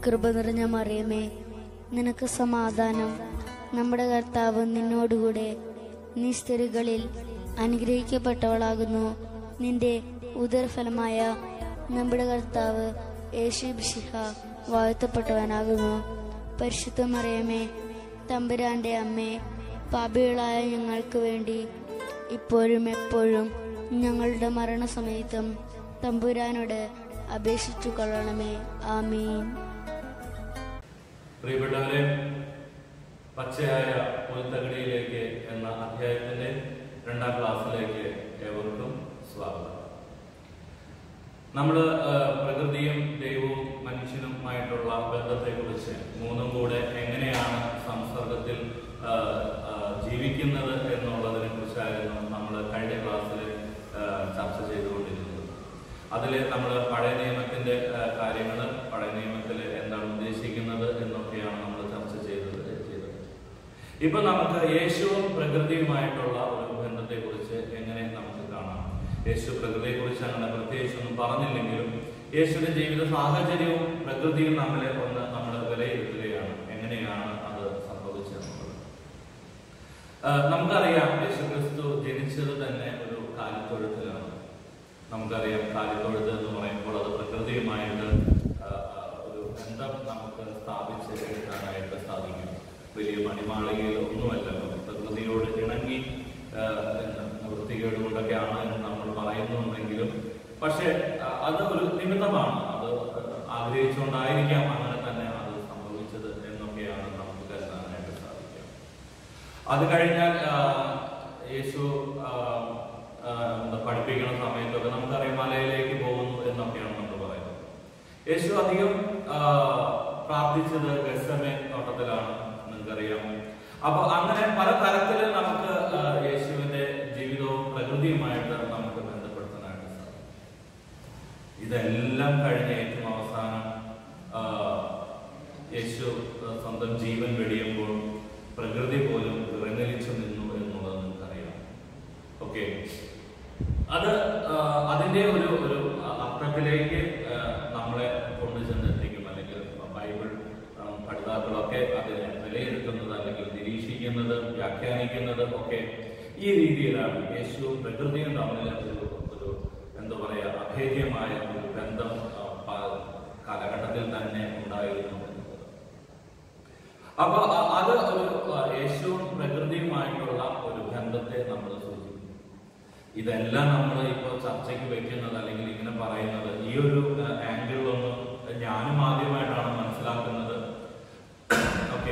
കൃപ നിറഞ്ഞ മറിയമേ നിനക്ക് സമാധാനം നമ്മുടെ കർത്താവ് നിന്നോടുകൂടെ നീ സ്ത്രീകളിൽ അനുഗ്രഹിക്കപ്പെട്ടവളാകുന്നു നിന്റെ ഉദരഫലമായ നമ്മുടെ കർത്താവ് യേശു ബിഷിഹ വാഴ്ത്തപ്പെട്ടവനാകുന്നു പരിശുദ്ധ മറിയമേ തമ്പുരാന്റെ അമ്മേ പാപികളായ ഞങ്ങൾക്ക് വേണ്ടി ഇപ്പോഴും എപ്പോഴും ഞങ്ങളുടെ മരണസമയത്തും തമ്പുരാനോട് അപേക്ഷിച്ചു കൊള്ളണമേ ആമീൻ പ്രിയപ്പെട്ടവരെ പച്ചയായ പുൽത്തകടിയിലേക്ക് എന്ന അധ്യായത്തിന്റെ രണ്ടാം ക്ലാസ്സിലേക്ക് ഏവർക്കും സ്വാഗതം നമ്മൾ പ്രകൃതിയും ദൈവവും മനുഷ്യനുമായിട്ടുള്ള ബന്ധത്തെക്കുറിച്ച് മൂന്നും കൂടെ എങ്ങനെയാണ് സംസർഗത്തിൽ ആ, ആ, ജീവിക്കുന്നത് എന്നുള്ളതിനെ കുറിച്ചായിരുന്നു നമ്മൾ കഴിഞ്ഞ ക്ലാസ്സിൽ ആ, ചർച്ച ചെയ്തുകൊണ്ടിരുന്നത് അതിൽ നമ്മൾ പഴയ നിയമത്തിന്റെ കാര്യങ്ങൾ പഴയ നിയമത്തിൽ എന്താണ് ഉദ്ദേശിക്കുന്നത് എന്നൊക്കെയാണ് നമ്മൾ ചർച്ച ചെയ്തത് ചെയ്തത് ഇപ്പൊ നമുക്ക് യേശുവും പ്രകൃതിയുമായിട്ടുള്ള ഒരു ബന്ധത്തെ കുറിച്ച് എങ്ങനെ നമുക്ക് കാണാം യേശു പ്രകൃതിയെ കുറിച്ച് അങ്ങനെ പ്രത്യേകിച്ചൊന്നും പറഞ്ഞില്ലെങ്കിലും യേശുവിന്റെ ജീവിത സാഹചര്യവും പ്രകൃതിയും തമ്മിൽ ഒന്ന് നമ്മൾ വിലയിരുത്തുകയാണ് എങ്ങനെയാണ് അത് സംഭവിച്ചതെന്നുള്ളത് ആ, നമുക്കറിയാം യേശു ക്രിസ്തു ജനിച്ചത് തന്നെ ഒരു കാലിത്തൊഴുത്തിലാണ് നമുക്കറിയാം കാലിത്തൊഴുത്ത് എന്ന് പറയുമ്പോൾ അത് പ്രകൃതിയുമായിട്ട് ആ, ആ, ഒരു ബന്ധം നമുക്ക് സ്ഥാപിച്ച് എടുക്കാനായിട്ട് സാധിക്കും വലിയ മണിമാളികയിൽ ഒന്നുമല്ല പ്രകൃതിയോട് ഇണങ്ങി ആ, എന്താ, വൃത്തികേട് കൊണ്ടൊക്കെയാണ് എന്ന് നമ്മൾ പറയുന്നുണ്ടെങ്കിലും പക്ഷെ ആ, അത് ഒരു നിമിത്തമാണ് അത് ആഗ്രഹിച്ചുകൊണ്ടായിരിക്കാം അങ്ങനെ തന്നെ അത് സംഭവിച്ചത് എന്നൊക്കെയാണ് നമുക്ക് കരുതാനായിട്ട് സാധിക്കുക അത് കഴിഞ്ഞാൽ ആ, യേശു ആ, ആ, എന്താ പഠിപ്പിക്കുന്ന സമയത്തൊക്കെ നമുക്കറിയാം മലയിലേക്ക് പോകുന്നു എന്നൊക്കെയാണ് നമ്മൾ പറയുന്നത് യേശു അധികം ആ, പ്രാർത്ഥിച്ചത് ഗസമേ തോട്ടത്തിലാണ് നിങ്ങൾക്കറിയാം അപ്പൊ അങ്ങനെ പല തരത്തിൽ നമുക്ക് ആ, യേശുവിന്റെ ജീവിതവും പ്രകൃതിയുമായിട്ട് നമുക്ക് ബന്ധപ്പെടുത്താനായിട്ട് സാധിക്കും ഇതെല്ലാം കഴിഞ്ഞ് ഏറ്റവും അവസാനം ആ, യേശു സ്വന്തം ജീവൻ വെടിയുമ്പോൾ പ്രകൃതി പോലും വിറങ്ങലിച്ചു നിന്നു എന്നുള്ളത് നിങ്ങൾക്കറിയാം ഓക്കെ അത് ആ, അതിന്റെ ഒരു ഒരു അർത്ഥത്തിലേക്ക് ആ, നമ്മളെ കൊണ്ടുചെന്നെത്തിക്കും അല്ലെങ്കിൽ ബൈബിൾ ആ, പഠിതാക്കളൊക്കെ അതിനെ വിലയിരുത്തുന്നത് അല്ലെങ്കിൽ നിരീക്ഷിക്കുന്നത് വ്യാഖ്യാനിക്കുന്നത് ഒക്കെ ഈ രീതിയിലാണ് യേശുവും പ്രകൃതിയും തമ്മിൽ ഒരു ഒരു എന്താ പറയാ അഭേദ്യമായ ഒരു ബന്ധം ആ, പ- കാലഘട്ടത്തിൽ തന്നെ ഉണ്ടായിരുന്നു എന്നുള്ളത് അപ്പൊ അ- അത് ഒരു ആ, യേശുവും പ്രകൃതിയുമായിട്ടുള്ള ഒരു ബന്ധത്തെ നമ്മൾ സൂചിപ്പിക്കുന്നു ഇതെല്ലാം നമ്മൾ ഇപ്പോൾ ചർച്ചയ്ക്ക് വെക്കുന്നത് അല്ലെങ്കിൽ ഇങ്ങനെ പറയുന്നത് ഈ ഒരു ആംഗിളിലൊന്നും ഞാനും ആദ്യമായിട്ടാണ് മനസ്സിലാക്കുന്നത് ഓക്കെ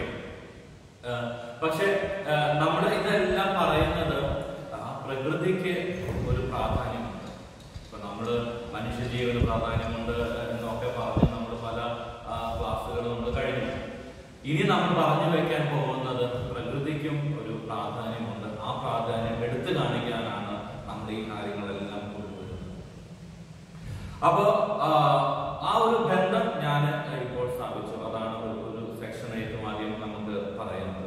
പക്ഷെ നമ്മൾ ഇതെല്ലാം പറയുന്നത് ആ പ്രകൃതിക്ക് ഒരു പ്രാധാന്യമുണ്ട് ഇപ്പൊ നമ്മള് മനുഷ്യജീവന് പ്രാധാന്യമുണ്ട് എന്നൊക്കെ പറഞ്ഞ് നമ്മൾ പല ആ, ക്ലാസ്സുകൾ നമ്മൾ കഴിഞ്ഞു ഇനി നമ്മൾ പറഞ്ഞു വെക്കാൻ പോകുന്നത് പ്രകൃതിക്കും ഒരു പ്രാധാന്യമുണ്ട് ആ പ്രാധാന്യം എടുത്തു കാണിക്കാനാണ് നമ്മൾ ഈ കാര്യങ്ങളെല്ലാം കൊണ്ടുവരുന്നത് അപ്പോ ആ, ആ ഒരു ബന്ധം ഞാൻ ഇപ്പോൾ സ്ഥാപിച്ചു അതാണ് ഒരു ഒരു സെക്ഷൻ ഏറ്റവും ആദ്യം നമുക്ക് പറയുന്നത്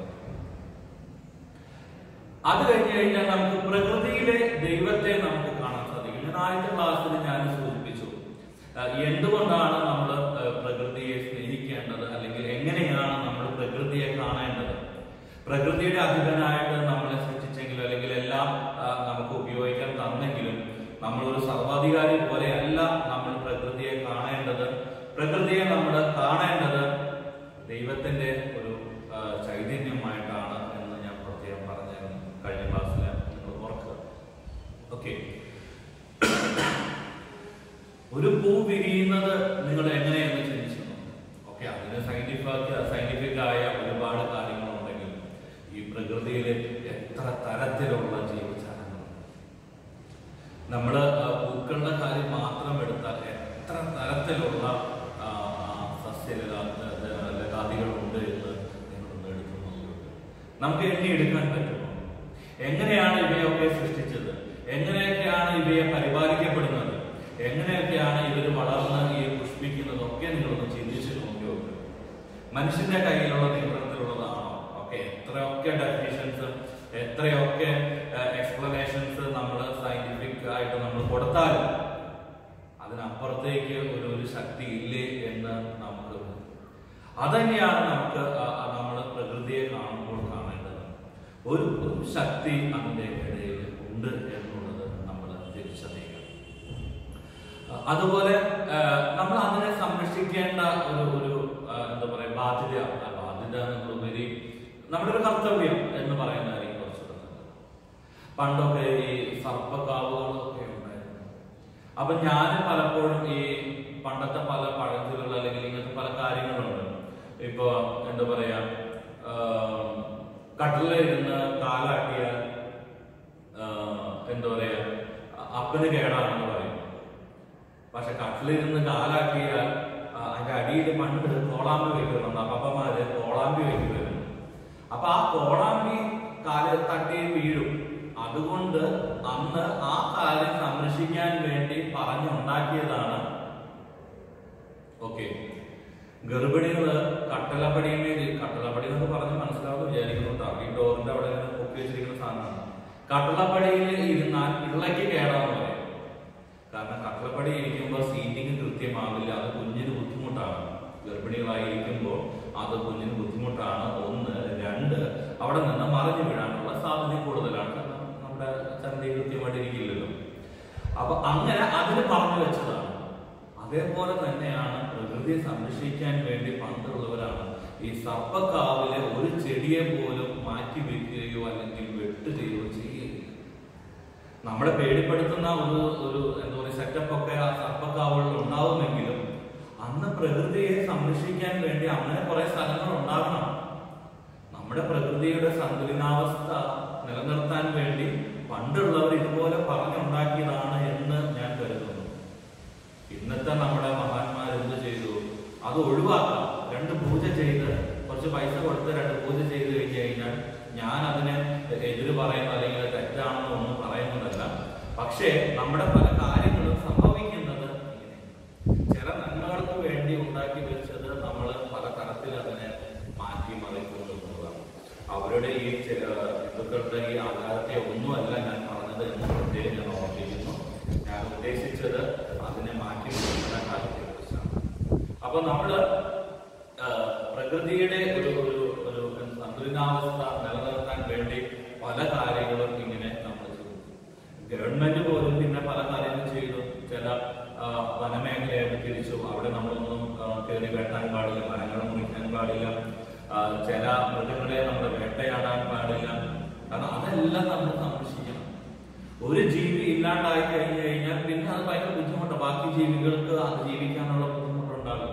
അത് കഴിഞ്ഞ് കഴിഞ്ഞാൽ നമുക്ക് പ്രകൃതിയിലെ ദൈവത്തെ നമുക്ക് കാണാൻ സാധിക്കും ഞാൻ ആദ്യത്തെ ക്ലാസ്സിൽ ഞാൻ സൂചിപ്പിച്ചു ആ, എന്തുകൊണ്ടാണ് നമ്മൾ പ്രകൃതിയെ സ്നേഹിക്കേണ്ടത് അല്ലെങ്കിൽ എങ്ങനെയാണ് നമ്മൾ പ്രകൃതിയെ കാണേണ്ടത് പ്രകൃതിയുടെ അധിപനായിട്ട് നമ്മളെ സൃഷ്ടിച്ചെങ്കിലും അല്ലെങ്കിൽ എല്ലാം ആ, നമുക്ക് ഉപയോഗിക്കാൻ തന്നെങ്കിലും നമ്മൾ ഒരു സർവാധികാരി പോലെയല്ല നമ്മൾ പ്രകൃതിയെ കാണേണ്ടത് പ്രകൃതിയെ നമ്മൾ കാണേണ്ടത് ദൈവത്തിന്റെ ഒരു ആ, ചൈതന്യമായിട്ടാണ് എന്ന് ഞാൻ പ്രത്യേകം പറഞ്ഞായിരുന്നു കഴിഞ്ഞ ക്ലാസ്സിൽ നിങ്ങൾ ഓർക്കുക ഓക്കെ ഒരു പൂ വിരിയുന്നത് നിങ്ങൾ എങ്ങനെയെന്ന് ചിന്തിച്ചു ഓക്കെ അതിന് സയന്റിഫിക് സയന്റിഫിക് ആയ ഒരുപാട് കാര്യങ്ങളുണ്ടെങ്കിൽ ഈ പ്രകൃതിയിൽ എത്ര തരത്തിലുള്ള ജീവജാലങ്ങളുണ്ട് നമ്മള് ആ പൂക്കളുടെ കാര്യം മാത്രം എടുത്താൽ എത്ര തരത്തിലുള്ള ആ, ആ, സസ്യലതാ ലതാദികളുണ്ട് എന്ന് നിങ്ങളൊന്ന് എടുത്തു നോക്കുക നമുക്ക് എണ്ണിയെടുക്കാൻ പറ്റുമോ എങ്ങനെയാണ് ഇവയൊക്കെ സൃഷ്ടിച്ചത് എങ്ങനെയൊക്കെയാണ് ഇവയെ പരിപാലിക്കപ്പെടുന്നത് എങ്ങനെയൊക്കെയാണ് ഇവർ വളർന്ന് ഈ പുഷ്പിക്കുന്നത് ഒക്കെ നിങ്ങളൊന്ന് ചിന്തിച്ച് നോക്കി നോക്കുക മനുഷ്യന്റെ കയ്യിലുള്ള നിയന്ത്രണത്തിലുള്ളതാണോ ഒക്കെ എത്രയൊക്കെ ഡെഫിനിഷൻസ് എത്രയൊക്കെ എക്സ്പ്ലനേഷൻസ് നമ്മൾ സയന്റിഫിക് ആയിട്ട് നമ്മൾ കൊടുത്താലും അതിനപ്പുറത്തേക്ക് ഒരു ഒരു ശക്തി ഇല്ലേ എന്ന് നമുക്ക് അതന്നെയാണ് നമുക്ക് നമ്മൾ പ്രകൃതിയെ കാണുമ്പോൾ കാണേണ്ടത് ഒരു ഒരു ശക്തി അതിൻ്റെ ഇടയിൽ ഉണ്ട് എന്നുള്ളത് നമ്മൾ തിരിച്ചറിയുക അതുപോലെ ആ, നമ്മൾ അതിനെ സംരക്ഷിക്കേണ്ട ഒരു ഒരു ആ, എന്താ പറയാ ബാധ്യത ആ ബാധ്യത എന്നുള്ളതിലുപരി നമ്മുടെ ഒരു കർത്തവ്യം എന്ന് പറയുന്നതായിരിക്കും കുറച്ചുകൂടെ നല്ലത്. പണ്ടൊക്കെ ഈ സർപ്പക്കാവുകളൊക്കെ ഉണ്ടായിരുന്നു അപ്പൊ ഞാൻ പലപ്പോഴും ഈ പണ്ടത്തെ പല പഴഞ്ചുകൾ അല്ലെങ്കിൽ ഇങ്ങനത്തെ പല കാര്യങ്ങളുണ്ട് ഇപ്പൊ എന്താ പറയാ ആ, കട്ടിലിരുന്ന് കാലാട്ടിയാൽ ആ, എന്താ പറയാ അപ്പന് കേടാണെന്ന് പറയും പക്ഷെ കട്ടിലിരുന്ന് കാലാക്കിയാൽ ആ, അതിന്റെ അടിയിൽ പണ്ട് കോളാമ്പി വെക്കുന്നുണ്ട് അപ്പന്മാര് കോളാമ്പി വെക്കുമായിരുന്നു അപ്പൊ ആ കോളാമ്പി കാല് തട്ടി വീഴും അതുകൊണ്ട് അന്ന് ആ കാര്യം സംരക്ഷിക്കാൻ വേണ്ടി പറഞ്ഞുണ്ടാക്കിയതാണ് ഓക്കെ ഗർഭിണികള് കട്ടലപ്പടിയുമേൽ കട്ടലപ്പടി എന്നൊക്കെ പറഞ്ഞ് മനസ്സിലാവുന്ന വിചാരിക്കുന്നു കേട്ടോ ഈ ഡോറിന്റെ അവിടെ ഇങ്ങനെ പൊക്കി വെച്ചിരിക്കുന്ന സാധനമാണ് കട്ടളപ്പടിയിൽ ഇരുന്നാൽ പിള്ളയ്ക്ക് കേടാന്ന് പറയും കാരണം കട്ടളപ്പടി ഇരിക്കുമ്പോൾ സീറ്റിംഗ് കൃത്യമാവില്ല അത് കുഞ്ഞിന് ബുദ്ധിമുട്ടാണ് ഗർഭിണികളായിരിക്കുമ്പോൾ അത് കുഞ്ഞിന് ബുദ്ധിമുട്ടാണ് ഒന്ന് രണ്ട് അവിടെ നിന്ന് മറിഞ്ഞു വീഴാനുള്ള സാധ്യത കൂടുതലാണ് കാരണം നമ്മുടെ ചന്തി കൃത്യമായിട്ട് ഇരിക്കില്ലല്ലോ അപ്പൊ അങ്ങനെ അതിന് പറഞ്ഞു വെച്ചതാണ് അതേപോലെ തന്നെയാണ് പ്രകൃതിയെ സംരക്ഷിക്കാൻ വേണ്ടി പണ്ടുള്ളവരാണ് ഈ സർപ്പക്കാവിലെ ഒരു ചെടിയെ പോലും മാറ്റി വെക്കുകയോ അല്ലെങ്കിൽ വെട്ടുകയോ ചെയ്യുകയില്ല നമ്മളെ പേടിപ്പെടുത്തുന്ന ഒരു ഒരു എന്താ പറയുക സെറ്റപ്പ് ഒക്കെ ആ സർപ്പക്കാവുകളിൽ ഉണ്ടാവുമെങ്കിലും അന്ന് പ്രകൃതിയെ സംരക്ഷിക്കാൻ വേണ്ടി അങ്ങനെ കുറെ സ്ഥലങ്ങൾ ഉണ്ടാകണം നമ്മുടെ പ്രകൃതിയുടെ സന്തുലിതാവസ്ഥ നിലനിർത്താൻ വേണ്ടി പണ്ടുള്ളവർ ഇതുപോലെ പറഞ്ഞുണ്ടാക്കിയതാണ് എന്ന് ഞാൻ കരുതുന്നു ഇന്നത്തെ നമ്മുടെ മഹാന്മാർ എന്ത് ചെയ്തു അത് ഒഴിവാക്കാം രണ്ട് പൂജ ചെയ്ത് കുറച്ച് പൈസ കൊടുത്ത് രണ്ട് പൂജ ചെയ്ത് കഴിഞ്ഞു കഴിഞ്ഞാൽ ഞാൻ അതിനെ എതിര് പറയുന്നു അല്ലെങ്കിൽ അത് തെറ്റാണെന്ന് ഒന്നും പറയുന്നതല്ല പക്ഷേ നമ്മുടെ പല കാര്യങ്ങളും സംഭവിക്കുന്നത് ഇങ്ങനെ ചില നന്മകൾക്ക് വേണ്ടി ഉണ്ടാക്കി വെച്ചത് നമ്മൾ പല തരത്തിൽ അതിനെ മാറ്റി മറിക്കൊണ്ടുപോകുന്നതാണ് അവരുടെ ഈ ചില ഹിന്ദുക്കളുടെ ഈ ആധാരത്തെ ഒന്നുമല്ല ഞാൻ പറഞ്ഞത് എന്ന് പ്രത്യേകം ഞാൻ ഓർമ്മിപ്പിക്കുന്നു ഞാൻ ഉദ്ദേശിച്ചത് അതിനെ മാറ്റി മറിക്കുന്ന കാര്യത്തെ കുറിച്ചാണ് അപ്പൊ നമ്മള് ആ, പ്രകൃതിയുടെ ഒരു ഒരു ഒരു സന്തുലിതാവസ്ഥ നിലനിർത്താൻ വേണ്ടി പല കാര്യങ്ങളും ഇങ്ങനെ നമ്മൾ ചെയ്തു ഗവൺമെന്റ് പോലും പിന്നെ പല കാര്യങ്ങളും ചെയ്തു ചില ആ, വനമേഖലയെ തിരിച്ചു അവിടെ നമ്മളൊന്നും ആ, കയറി വെട്ടാൻ പാടില്ല മരങ്ങൾ മുറിക്കാൻ പാടില്ല ആ, ചില മൃഗങ്ങളെ നമ്മൾ വേട്ടയാടാൻ പാടില്ല കാരണം അതെല്ലാം നമ്മൾ സംരക്ഷിക്കണം ഒരു ജീവി ഇല്ലാണ്ടായി കഴിഞ്ഞു കഴിഞ്ഞാൽ പിന്നെ അത് ഭയങ്കര ബുദ്ധിമുട്ടാണ് ബാക്കി ജീവികൾക്ക് അത് ജീവിക്കാനുള്ള ബുദ്ധിമുട്ടുണ്ടാകും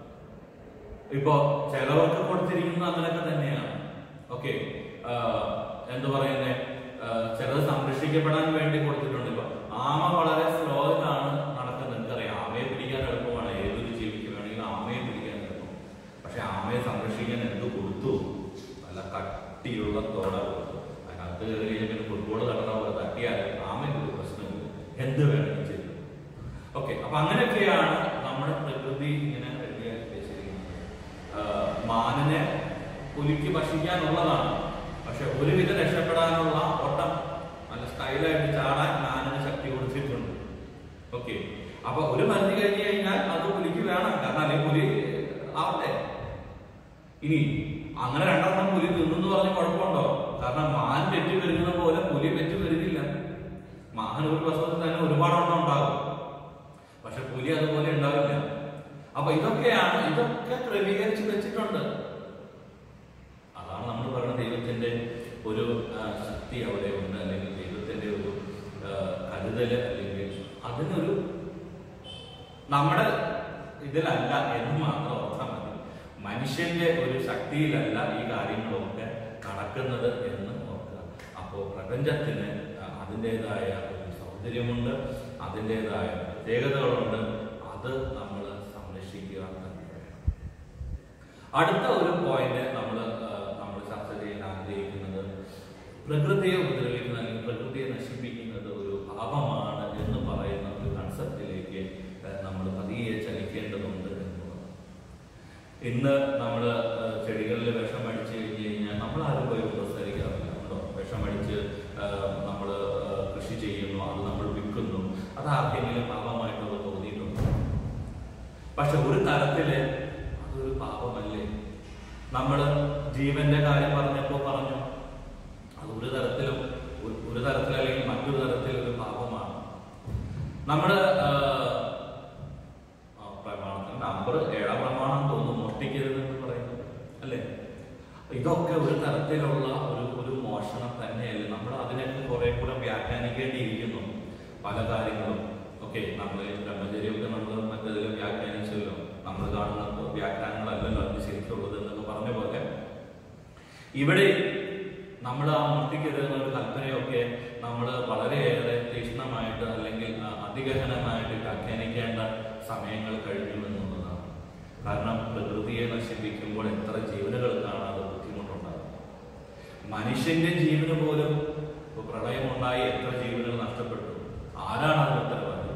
ഇപ്പോ ചിലവർക്ക് കൊടുത്തിരിക്കുന്നത് അങ്ങനെയൊക്കെ തന്നെയാണ് ഓക്കെ എന്താ പറയുന്നത് ചിലത് സംരക്ഷിക്കപ്പെടാൻ വേണ്ടി കൊടുത്തിട്ടുണ്ട് ഇപ്പൊ ആമ വളരെ സ്ലോയിലാണ് നടക്കുന്നത് നിങ്ങൾക്കറിയാം ആമയെ പിടിക്കാൻ എളുപ്പമാണ് ഏതൊരു ജീവിക്ക് വേണമെങ്കിലും ആമയെ പിടിക്കാൻ എളുപ്പം പക്ഷെ ആമയെ സംരക്ഷിക്കാൻ എന്ത് കൊടുത്തു നല്ല കട്ടിയുള്ള തോട കൊടുത്തു അതിനകത്ത് കയറി കഴിഞ്ഞാൽ പിന്നെ ഫുട്ബോൾ നടന്ന പോലെ തട്ടിയാൽ ആമയ്ക്ക് ഒരു പ്രശ്നമില്ല എന്ത് വേണമെങ്കിലും ചെയ്തു ഓക്കെ അപ്പൊ അങ്ങനെയൊക്കെയാണ് നമ്മുടെ പ്രകൃതി ഇങ്ങനെ റെഡിയാക്കി വെച്ചിരിക്കുന്നത് ആഹ് മാനിനെ പുലിക്ക് ഭക്ഷിക്കാനുള്ളതാണ് പക്ഷെ ഒരുവിധം രക്ഷപ്പെടാനുള്ള ഓട്ടം നല്ല സ്റ്റൈലായിട്ട് ചാടാൻ മാനിന് ശക്തി കൊടുത്തിട്ടുണ്ട് ഓക്കെ അപ്പൊ ഒരു മരുന്ന് കഴിഞ്ഞു കഴിഞ്ഞാൽ അത് പുലിക്ക് വേണം കാരണം അല്ലെങ്കിൽ പുലി ആവട്ടെ ഇനി അങ്ങനെ രണ്ടെണ്ണം പുലി തിന്നു പറഞ്ഞ് കുഴപ്പമുണ്ടോ കാരണം മാൻ പെറ്റി പെരുകുന്ന പോലെ പുലി പെറ്റി പെരുകില്ല മാൻ ഒരു പ്രസവത്തിൽ തന്നെ ഒരുപാടെണ്ണം ഉണ്ടാകും പക്ഷെ പുലി അതുപോലെ ഉണ്ടാവില്ല അപ്പൊ ഇതൊക്കെയാണ് ഇതൊക്കെ ക്രമീകരിച്ച് വെച്ചിട്ടുണ്ട് അതാണ് നമ്മൾ പറയുന്ന ദൈവത്തിന്റെ ഒരു ആ, ശക്തി അവിടെ ഉണ്ട് അല്ലെങ്കിൽ ദൈവത്തിന്റെ ഒരു ആ, കരുതല് അല്ലെങ്കിൽ അതിനൊരു നമ്മുടെ ഇതിലല്ല എന്ന് മാത്രം ഓർത്താൽ മതി മനുഷ്യന്റെ ഒരു ശക്തിയിലല്ല ഈ കാര്യങ്ങളൊക്കെ നടക്കുന്നത് എന്ന് ഓർക്കുക അപ്പോൾ പ്രപഞ്ചത്തിന് ആ, അതിൻ്റെതായ ഒരു സൗന്ദര്യമുണ്ട് അതിൻ്റെതായ പ്രത്യേകതകളുണ്ട് അത് നമ്മൾ സംരക്ഷിക്കുക തന്നെ വേണം. അടുത്ത ഒരു പോയിന്റ് നമ്മൾ നമ്മൾ ചർച്ച ചെയ്യാൻ ആഗ്രഹിക്കുന്നത് പ്രകൃതിയെ ഉപദ്രവിക്കുന്ന അല്ലെങ്കിൽ പ്രകൃതിയെ നശിപ്പിക്കുന്നത് ഒരു പാപമാണ് എന്ന് പറയുന്ന ഒരു കൺസെപ്റ്റിലേക്ക് നമ്മൾ പതിയെ ചലിക്കേണ്ടതുണ്ട് എന്നുള്ളതാണ് ഇന്ന് നമ്മൾ ചെടികളിൽ വിഷം അടിച്ചു കഴിഞ്ഞ് കഴിഞ്ഞാൽ നമ്മൾ ആരും പോയി ഉപസരിക്കാറില്ല ഉണ്ടോ വിഷമടിച്ച് നമ്മൾ കൃഷി ചെയ്യുന്നു അത് നമ്മൾ വിൽക്കുന്നു അത് ആർക്കെങ്കിലും പാപമായിട്ടൊക്കെ തോന്നിയിട്ടുണ്ടോ പക്ഷെ ഒരു തരത്തില് അതൊരു പാപമല്ലേ നമ്മൾ ജീവന്റെ കാര്യം പറഞ്ഞപ്പോൾ പറഞ്ഞു അത് ഒരു തരത്തിലും ഒരു- ഒരു തരത്തിൽ അല്ലെങ്കിൽ മറ്റൊരു തരത്തിൽ ഒരു പാപമാണ് നമ്മുടെ ആ, ആ, പ്രമാണത്തിന്റെ നമ്പർ ഏഴാം പ്രമാണം തോന്നുന്നു മോഷ്ടിക്കരുത് എന്ന് പറയുന്നത് അല്ലേ ഇതൊക്കെ ഒരു തരത്തിലുള്ള ഒരു ഒരു മോഷണം തന്നെയല്ലേ നമ്മൾ അതിനൊക്കെ കുറെ കൂടെ വ്യാഖ്യാനിക്കേണ്ടിയിരിക്കുന്നു പല കാര്യങ്ങളും ഓക്കെ നമ്മൾ ബ്രഹ്മചര്യമൊക്കെ നമ്മൾ മറ്റേതിൽ വ്യാഖ്യാനിച്ചല്ലോ നമ്മൾ കാണുന്ന വ്യാഖ്യാനങ്ങളല്ലല്ലോ അതിന് ശരിക്കുള്ളത് എന്നൊക്കെ പറഞ്ഞ പോലെ ഇവിടെ നമ്മൾ ആ മൂർത്തിക്കരുത് എന്നൊരു കൽപ്പനയൊക്കെ നമ്മൾ വളരെയേറെ തീക്ഷ്ണമായിട്ട് അല്ലെങ്കിൽ ആ, അതിഗഹനമായിട്ട് വ്യാഖ്യാനിക്കേണ്ട സമയങ്ങൾ കഴിഞ്ഞു എന്നുള്ളതാണ് കാരണം പ്രകൃതിയെ നശിപ്പിക്കുമ്പോൾ എത്ര ജീവനുകൾക്കാണ് അത് ബുദ്ധിമുട്ടുണ്ടാകുന്നത് മനുഷ്യന്റെ ജീവന് പോലും ഇപ്പൊ പ്രളയമുണ്ടായി എത്ര ജീവനുകൾ നഷ്ടപ്പെട്ടു ആരാണ് അതിന് ഉത്തരവാദി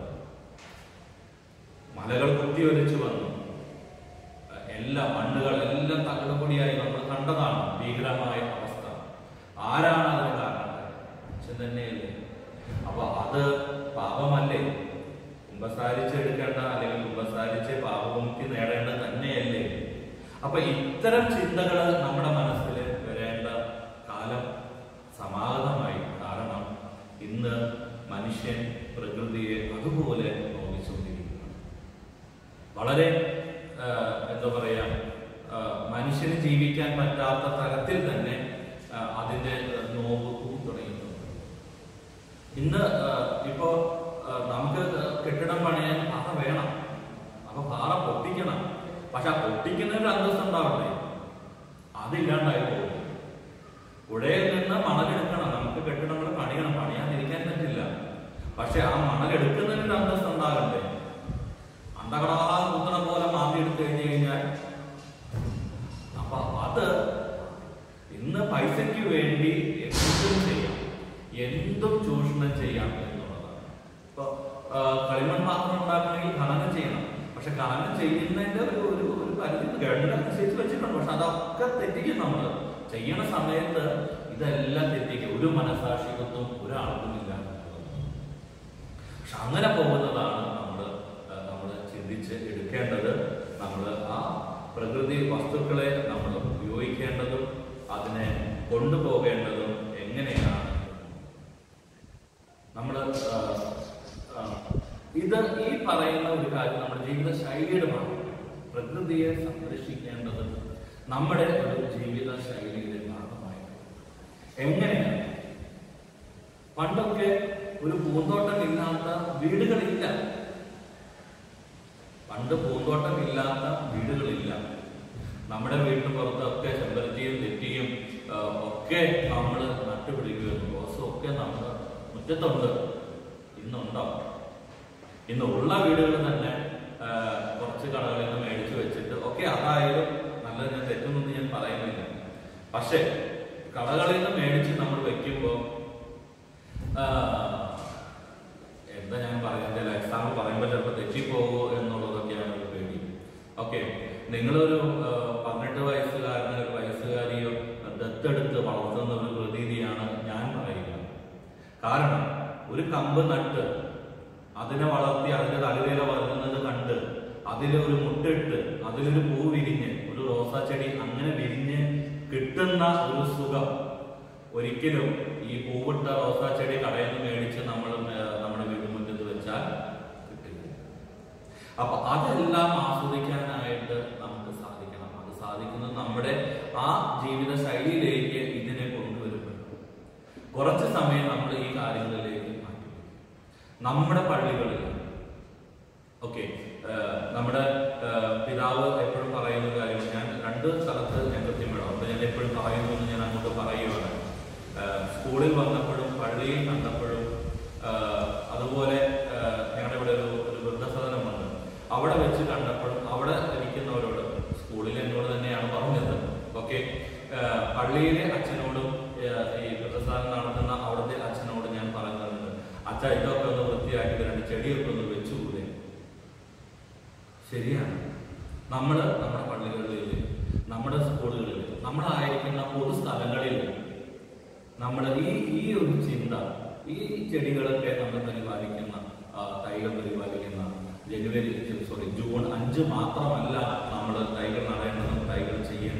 മലകൾ കുത്തിയൊലിച്ചു വന്നു എല്ലാ മണ്ണുകൾ എല്ലാം തകടുപൊടിയായി നമ്മൾ കണ്ടതാണ് ഭീകരമായ അവസ്ഥ ആരാണ് അതിന് കാരണം മനുഷ്യൻ തന്നെയല്ലേ അപ്പൊ അത് പാപമല്ലേ കുമ്പസാരിച്ചെടുക്കേണ്ട അല്ലെങ്കിൽ കുമ്പസാരിച്ച് പാപമുക്തി നേടേണ്ടത് തന്നെയല്ലേ അപ്പൊ ഇത്തരം ചിന്തകൾ നമ്മുടെ മനസ്സിൽ വരേണ്ട കാലം സമാഗതമായി കാരണം ഇന്ന് മനുഷ്യൻ പ്രകൃതിയെ അതുപോലെ നോവിച്ചുകൊണ്ടിരിക്കുന്നു വളരെ ആ, എന്താ പറയാ ആ, മനുഷ്യന് ജീവിക്കാൻ പറ്റാത്ത തരത്തിൽ തന്നെ ആ, അതിന്റെ നോവ് തുടങ്ങിയിട്ടുണ്ട് ഇന്ന് ആ, ഇപ്പോ ആ, നമുക്ക് കെട്ടിടം പണിയാൻ പാറ വേണം അപ്പൊ പാറ പൊട്ടിക്കണം പക്ഷെ ആ പൊട്ടിക്കുന്നതിന് അന്തസ്സ് ഉണ്ടാവണ്ടേ അതില്ലാണ്ടായി പോകും പുഴയിൽ നിന്ന് മണലെടുക്കണം നമുക്ക് കെട്ടിടങ്ങൾ പണിയണം പണിയാതിരിക്കാൻ പറ്റില്ല പക്ഷെ ആ മണലെടുക്കുന്നതിന് അന്തസ്സ് ഉണ്ടാകണ്ടേ അണ്ടകടാ കുത്തണ പോലെ മാന്തി എടുത്തു കഴിഞ്ഞു കഴിഞ്ഞാൽ അപ്പൊ അത് ഇന്ന് പൈസയ്ക്ക് വേണ്ടി എന്തും ചെയ്യാം എന്തും ചൂഷണം ചെയ്യാം എന്നുള്ളതാണ് ഇപ്പൊ ആ, കളിമൺ പാത്രം ഉണ്ടാക്കണമെങ്കിൽ ഖനനം ചെയ്യണം പക്ഷെ ഖനനം ചെയ്യുന്നതിന്റെ ഒരു ഒരു ഒരു പരിധി ഗവൺമെന്റ് അനുസരിച്ച് വെച്ചിട്ടുണ്ട് പക്ഷെ അതൊക്കെ തെറ്റിക്കും നമ്മൾ ചെയ്യണ സമയത്ത് ഇതെല്ലാം തെറ്റിക്കും ഒരു മനസാക്ഷികത്വം ഒരാൾക്കും ഇല്ല എന്നുള്ളതാണ്. പക്ഷെ അങ്ങനെ പോകുന്നതാണ് നമ്മൾ നമ്മൾ ചിന്തിച്ച് എടുക്കേണ്ടത് നമ്മൾ ആ പ്രകൃതി വസ്തുക്കളെ നമ്മൾ ഉപയോഗിക്കേണ്ടതും അതിനെ കൊണ്ടുപോകേണ്ടതും എങ്ങനെയാണ് നമ്മൾ ഇത് ഈ പറയുന്ന ഒരു കാര്യം നമ്മുടെ ജീവിത ശൈലിയുടെ ഭാഗമാണ് പ്രകൃതിയെ സംരക്ഷിക്കേണ്ടത് നമ്മുടെ ഒരു ജീവിത ശൈലിയുടെ ഭാഗമായി എങ്ങനെയാണ് പണ്ടൊക്കെ ഒരു പൂന്തോട്ടം ഇല്ലാത്ത വീടുകളില്ല പണ്ട് പൂന്തോട്ടം ഇല്ലാത്ത വീടുകളില്ല നമ്മുടെ വീടിന് പുറത്തൊക്കെ ചെമ്പരത്തിയും തെറ്റിയും ആ, ഒക്കെ നമ്മൾ നട്ടുപിടിക്കുകയും റോസും ഒക്കെ നമ്മുടെ മുറ്റത്തുണ്ട് ഇന്നുണ്ടോ ഇന്ന് ഉള്ള വീടുകൾ തന്നെ ആ, കുറച്ച് കടകളിൽ നിന്ന് മേടിച്ചു വെച്ചിട്ട് ഒക്കെ അതായാലും നല്ലത് ഞാൻ തെറ്റൊന്നും ഞാൻ പറയുന്നില്ല പക്ഷെ കടകളിൽ നിന്ന് മേടിച്ച് നമ്മൾ വെക്കുമ്പോൾ എന്താ ഞാൻ പറയാൻ ചില എക്സാമ്പിൾ പറയുമ്പോൾ ചിലപ്പോൾ തെറ്റിപ്പോകുമോ എന്നുള്ളതൊക്കെയാണ് ഒരു പേടി ഓക്കെ നിങ്ങളൊരു ആ, പതിനെട്ട് വയസ്സുകാരനോ ഒരു വയസ്സുകാരിയോ ദത്തെടുത്ത് വളർത്തുന്ന ഒരു പ്രതീതിയാണ് ഞാൻ പറയുക കാരണം ഒരു കമ്പ് നട്ട് അതിനെ വളർത്തി അതിന്റെ തളിവേല വളരുന്നത് കണ്ട് അതിലൊരു മുട്ടിട്ട് അതിലൊരു പൂ വിരിഞ്ഞ് ഒരു റോസാ ചെടി അങ്ങനെ വിരിഞ്ഞ് കിട്ടുന്ന ഒരു സുഖം ഒരിക്കലും ഈ പൂവിട്ട റോസാ ചെടി കടയിൽ നിന്ന് മേടിച്ച് നമ്മൾ നമ്മുടെ വീട്ടുമുറ്റത്ത് വെച്ചാൽ കിട്ടില്ല അപ്പൊ അതെല്ലാം ആസ്വദിക്കാനായിട്ട് നമുക്ക് സാധിക്കണം അത് സാധിക്കുന്നത് നമ്മുടെ ആ ജീവിത ശൈലിയിലേക്ക് ഇതിനെ കൊണ്ടുവരുമ്പോൾ കുറച്ച് സമയം നമ്മൾ ഈ കാര്യങ്ങളിലേക്ക് മാറ്റി നമ്മുടെ പള്ളികളിൽ ഓക്കെ നമ്മുടെ ആ, പിതാവ് എപ്പോഴും പറയുന്ന ഒരു കാര്യം ഞാൻ രണ്ട് സ്ഥലത്ത് ഞാൻ കൃത്യമാണ് അതുകൊണ്ട് ഞാൻ എപ്പോഴും പറയുന്നു എന്ന് ഞാൻ അങ്ങോട്ട് പറയുകയാണ് ആ, സ്കൂളിൽ വന്നപ്പോഴും പള്ളിയിൽ കണ്ടപ്പോഴും ആ, അതുപോലെ ആ, ഞങ്ങളുടെ ഇവിടെ ഒരു ഒരു വൃദ്ധസദനമുണ്ട് അവിടെ വെച്ച് കണ്ടപ്പോഴും അവിടെ ഇരിക്കുന്നവരോട് സ്കൂളിൽ എന്നോട് തന്നെയാണ് പറഞ്ഞത് ഓക്കെ പള്ളിയിലെ അച്ഛനോടും ആ, ഈ വൃദ്ധസദനം നടത്തുന്ന അവിടുത്തെ അച്ഛനോട് ഞാൻ പറഞ്ഞു തന്നിട്ടുണ്ട് അച്ഛ ഇതൊക്കെ ഒന്ന് വൃത്തിയാക്കി രണ്ട് ചെടിയൊക്കെ ഒന്ന് വെച്ചുകൂടെ ശരിയാണ് നമ്മൾ നമ്മുടെ പള്ളികളിൽ നമ്മുടെ സ്കൂളുകളിൽ നമ്മളായിരിക്കുന്ന പൊതു സ്ഥലങ്ങളിൽ നമ്മൾ ഈ ഈ ഒരു ചിന്ത ഈ ചെടികളൊക്കെ നമ്മൾ പരിപാലിക്കുന്ന ആ, തൈകൾ പരിപാലിക്കുന്ന ജനുവരി സോറി ജൂൺ അഞ്ച് മാത്രമല്ല നമ്മൾ തൈകൾ നടേണ്ടതും തൈകൾ ചെയ്യേണ്ടതും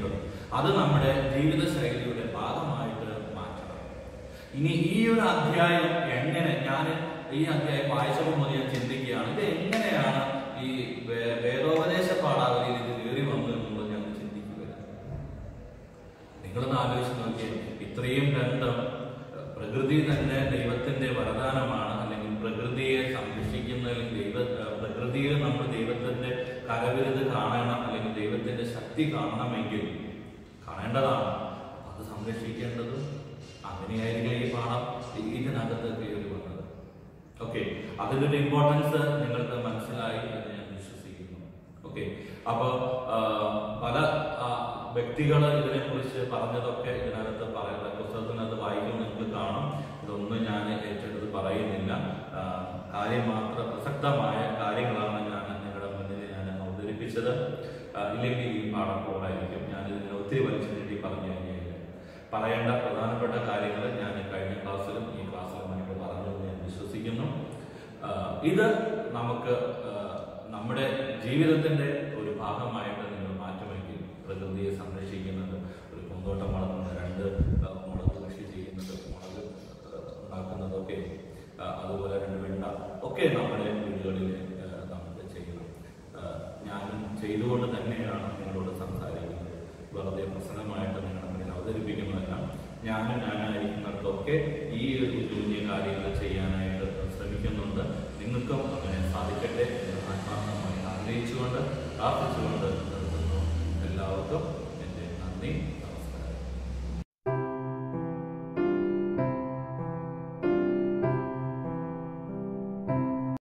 അത് നമ്മുടെ ജീവിത ശൈലിയുടെ ഭാഗമായിട്ട് മാറ്റണം ഇനി ഈ ഒരു അധ്യായം എങ്ങനെ ഞാൻ ഈ അധ്യായം വായിച്ചപ്പോൾ മുതൽ ഞാൻ ചിന്തിക്കുകയാണ് ഇത് എങ്ങനെയാണ് ഈ വേ- വേദോപദേശ പാഠാവലിയിൽ ഇത് കയറി വന്നു എന്നുള്ളത് ഞാൻ ചിന്തിക്കുകയാണ് നിങ്ങളൊന്ന് ആലോചിച്ച് നോക്കിയേ ഇത്രയും ബന്ധം ഏഹ്, പ്രകൃതി തന്നെ ദൈവത്തിന്റെ വരദാനമാണ് അല്ലെങ്കിൽ പ്രകൃതിയെ സംരക്ഷിക്കുന്ന അല്ലെങ്കിൽ ദൈവ ഏഹ്, പ്രകൃതിയിൽ നമ്മൾ ദൈവത്തിന്റെ കരവിരുത് കാണണം അല്ലെങ്കിൽ ദൈവത്തിന്റെ ശക്തി കാണണമെങ്കിൽ കാണേണ്ടതാണ് അത് സംരക്ഷിക്കേണ്ടതും അങ്ങനെയായിരിക്കും ഈ പാഠം ഇതിനകത്ത് കയറി വന്നത് ഓക്കെ അതിന്റെ ഒരു ഇമ്പോർട്ടൻസ് നിങ്ങൾക്ക് മനസ്സിലായി എന്ന് ഞാൻ വിശ്വസിക്കുന്നു ഓക്കെ അപ്പൊ ആ, പല വ്യക്തികൾ ഇതിനെ കുറിച്ച് പറഞ്ഞതൊക്കെ ഇതിനകത്ത് പറയുന്ന പുസ്തകത്തിനകത്ത് വായിക്കുമ്പോൾ നിങ്ങൾ കാണും ഇതൊന്നും ഞാൻ ഏറ്റെടുത്ത് പറയുന്നില്ല ആ, കാര്യം മാത്രം പ്രസക്തമായ കാര്യങ്ങളാണ് ഞാൻ നിങ്ങളുടെ മുന്നിൽ ഞാൻ അവതരിപ്പിച്ചത് ആ, ഇല്ലെങ്കിൽ ഈ പാഠം പോകായിരിക്കും ഞാൻ ഇതിനെ ഒത്തിരി വലിച്ചു നീട്ടി പറഞ്ഞു കഴിഞ്ഞാൽ പറയേണ്ട പ്രധാനപ്പെട്ട കാര്യങ്ങൾ ഞാൻ കഴിഞ്ഞ ക്ലാസ്സിലും ഈ ക്ലാസ്സിലുമായിട്ട് പറഞ്ഞു എന്ന് ഞാൻ വിശ്വസിക്കുന്നു ആ, ഇത് നമുക്ക് ആ, നമ്മുടെ ജീവിതത്തിന്റെ ഒരു ഭാഗമായിട്ട് നിങ്ങൾ മാറ്റുമെങ്കിൽ പ്രകൃതിയെ സംരക്ഷിക്കുന്നത് ഒരു പൂന്തോട്ടം വളർത്തുന്നത് രണ്ട് ആ, മുളക് കൃഷി ചെയ്യുന്നത് മുളക് ആ, ഉണ്ടാക്കുന്നതൊക്കെ ആ, അതുപോലെ രണ്ട് വെണ്ട ഒക്കെ നമ്മുടെ വീടുകളിൽ ആ, നമുക്ക് ചെയ്യണം ആ, ഞാനും ചെയ്തുകൊണ്ട് തന്നെയാണ് നിങ്ങളോട് സംസാരിക്കുന്നത് വെറുതെ പ്രസംഗമായിട്ട് നിങ്ങളുടെ മുന്നിൽ അവതരിപ്പിക്കുന്നതല്ല ഞാനും ഞാനായിരിക്കുന്നിടത്തൊക്കെ ഈ ഒരു കുഞ്ഞു കാര്യങ്ങൾ ചെയ്യാനായിട്ട് ശ്രമിക്കുന്നുണ്ട് നിങ്ങൾക്കും അങ്ങനെ സാധിക്കട്ടെ എന്ന് ആത്മാർത്ഥമായി ആഗ്രഹിച്ചുകൊണ്ട് പ്രാർത്ഥിച്ചുകൊണ്ട് നിർത്തുന്നു എല്ലാവർക്കും എൻ്റെ നന്ദി